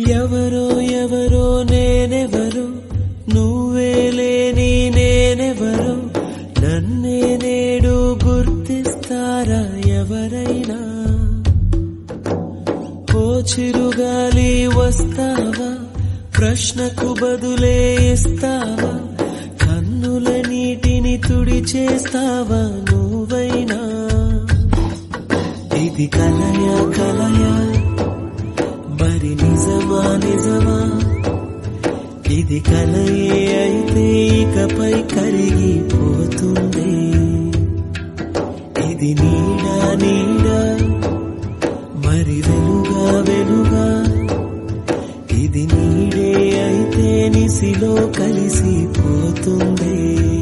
ఎవరో ఎవరో నేనెవరో నువ్వే లేని నేనెవరో నన్నే నేడు గుర్తిస్తారా ఎవరైనా ఓ చిరుగాలి వస్తావా ప్రశ్నకు బదులే ఇస్తావా కన్నుల నీటిని తుడిచేస్తావా నువ్వైనా ఇది కలయా కలయా మరి నిజమా నిజమా ఇది కలయే అయితే ఇకపై కరిగిపోతుంది ఇది నీడా నీడా మరి వెలుగా వెలుగా ఇది నీడే అయితే నిసిలో కలిసిపోతుంది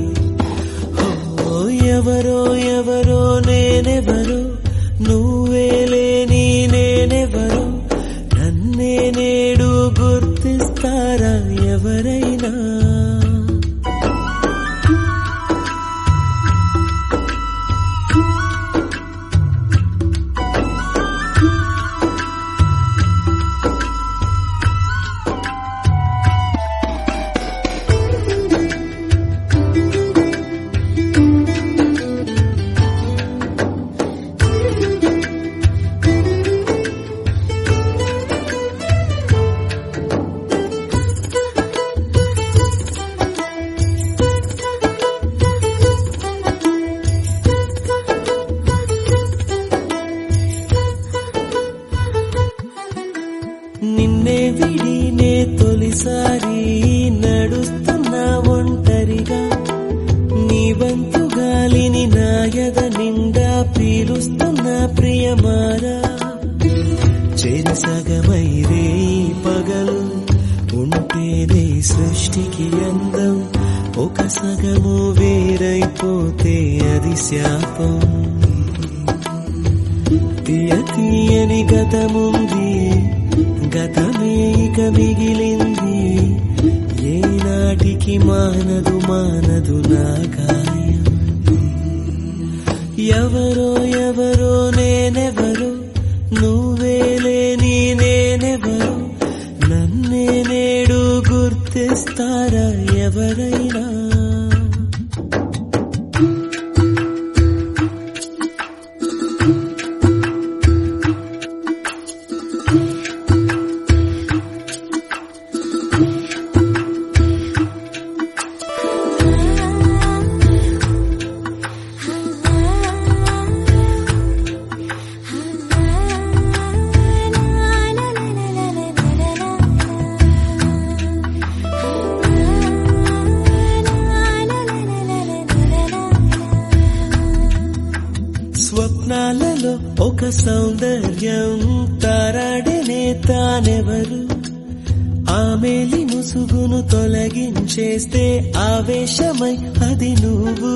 ఓ ఎవరో ఎవరో నేనెవరో నువ్వే లేని నేనెవరో నన్నే నేడు గుర్తిస్తారా ఎవరైనా నిన్నే విడి నే తొలిసారి నడుస్తున్నా ఒంటరిగా నీ వంతు గాలిని నాయద నిండా పీలుస్తున్న ప్రియమారా చెరి సగమై రే పగలు ఉంటేనే సృష్టికి అందం ఒక సగము వేరైపోతే అది శాపం తీయ తీయని గతముంది గతమే ఇక మిగిలింది ఏనాటికి మానదు మానదు నా గాయం ఎవరో ఎవరో నేనెవరో నువ్వే లేని నేనెవరో నన్నే నేడు గుర్తిస్తారా ఎవరైనా స్వప్నాలలో ఒక సౌందర్యం తారాడనే తానెవరు ఆమెలి ముసుగును తొలగించేస్తే ఆవేశమై అది నువ్వు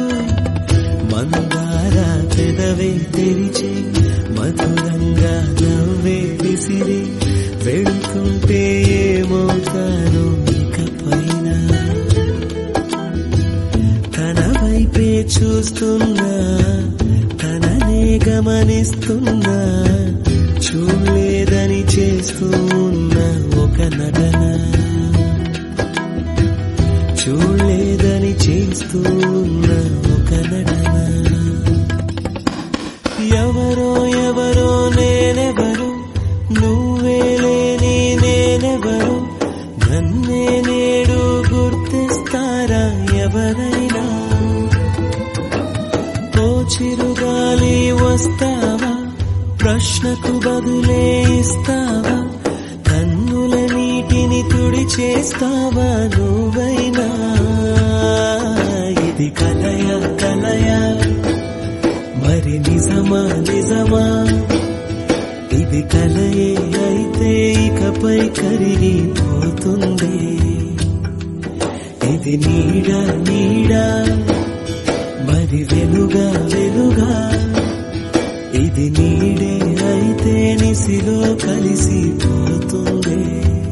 మందార పెదవే తెరిచి మధురంగా నవ్వే విసిరి వెళుతుంటే ఏమవుతాను ఇకపైన తన వైపే చూస్తున్నా తననే గమనిస్తున్నా చూడలేదని చేస్తూ ఉన్న ఒక నటన చూడలేదని చేస్తూ ఉన్న ఒక నటన ఎవరో ఎవరో నేనెవరు నువ్వే లేని నేనెవరు నన్నే నేడు గుర్తిస్తారా ఎవరైనా ఓ చిరుగాలి వస్తావా ప్రశ్నకు బదులే ఇస్తావా కన్నుల నీటిని తుడి చేస్తావా నువ్వైనా ఇది కలయ కలయ మరి నిజమా నిజమా ఇది కలయే అయితే ఇకపై కరిగిపోతుంది ఇది నీడ నీడ మరి వెలుగా వెలుగా ఇది నీడే అయితే నిసిలో కలిసిపోతుంది